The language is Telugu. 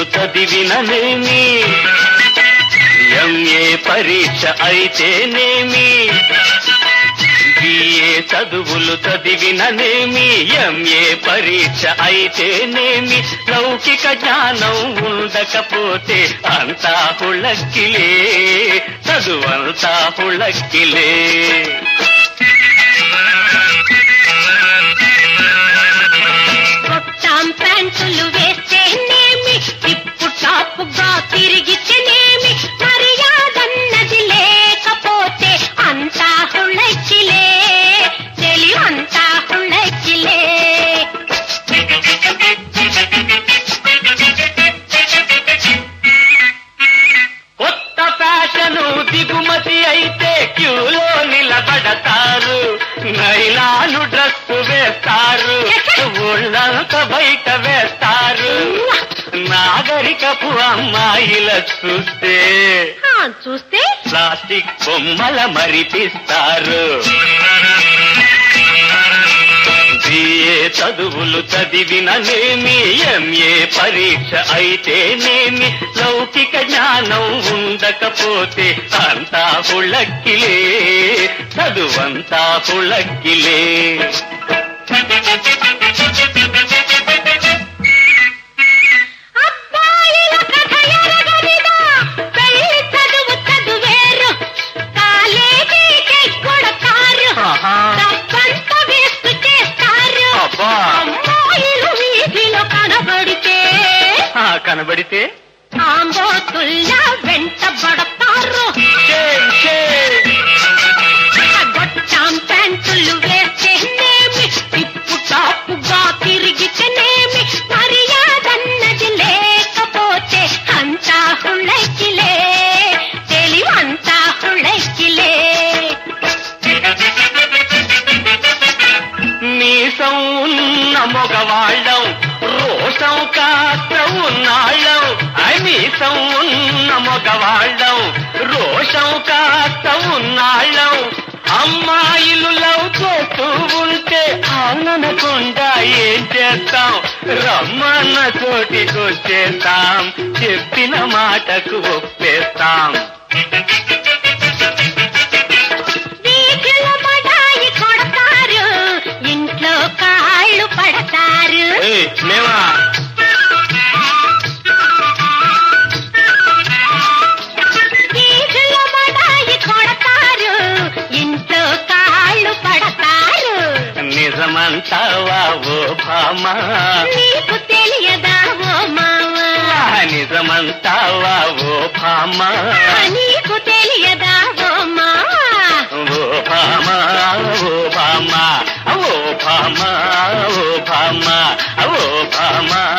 చదివిననేమి ఎంఏ పరీక్ష అయితేనేమి బిఏ చదువులు చదివిననేమి ఎంఏ పరీక్ష అయితేనేమి లౌకిక జ్ఞానం ఉండకపోతే అంతా హుళక్కిలే చదువంతా హుళక్కిలే కొట్టాం ప్యాంటులు వేస్తేనేమి టిప్పు టాపుగా తిరిగితేనేమి మర్యాదన్నది లేకపోతే అంతా హుళక్కిలే తెలివంతా హుళక్కిలే కొత్త ఫ్యాషను దిగుమతి అయితే క్యూలో నిలబడతారు నైలాను డ్రెస్ వేస్తారు ఒళ్ళంతా బయట వేస్తారు నాగరికపు అమ్మాయిల చూస్తే ఆ, చూస్తే ప్లాస్టిక్ బొమ్మల మరిపిస్తారు బిఏ చదువులు చదివిననేమి ఎంఏ పరీక్ష అయితేనేమి లౌకిక జ్ఞానం ఉండకపోతే అంతా హుళక్కిలే చదువంతా హుళక్కిలే అబ్బాయిల కథ ఎరగనిదా పెళ్లి చదువు చదువేరు కాలేజీకి కొడతారు ఆహా. డబ్బంతా వేస్ట్ చేస్తారు అబ్బా. అమ్మాయిలు వీధిలో కనబడితే ఆ, కనబడితే ఆంబోతుల్లా వెంటబడతారు షేమ్, షేమ్. గొట్టాం ప్యాంటులు వేస్తేనేమి టిప్పు టాపుగా తిరిగితేనేమి మర్యాదన్నది లేకపోతే అంతా హుళకిలే తెలివంతా హుళకిలే మీసం ఉన్న మగవాళ్ళం రోషం కాస్త ఉన్నాళ్ళం ఐ మీసం ఉన్న మగవాళ్ళం రోషం కాస్త ఉన్నాళ్ళం అమ్మాయిలు లవ్ చేస్తూ ఉంటే అవుననకుండా ఏం చేస్తాం రమ్మన్న చోటికొచ్చేస్తాం చెప్పిన మాటకు ఒప్పేస్తాం వీధిలో బడాయి కొడతారు ఇంట్లో కాళ్ళు పడతారు ఏయ్, మేమా వీధిలో బడాయి కొడతారు ఇంట్లో కాళ్ళు పడతారు నిజమంటావా ఓ భామా నీకు తెలియదా ఓ మావా నిజమంటావా ఓ భామా నీకు తెలియదా ఓ మావా ఓ భామా ఓ భామా ఓ భామా ఓ భామా ఓ భామా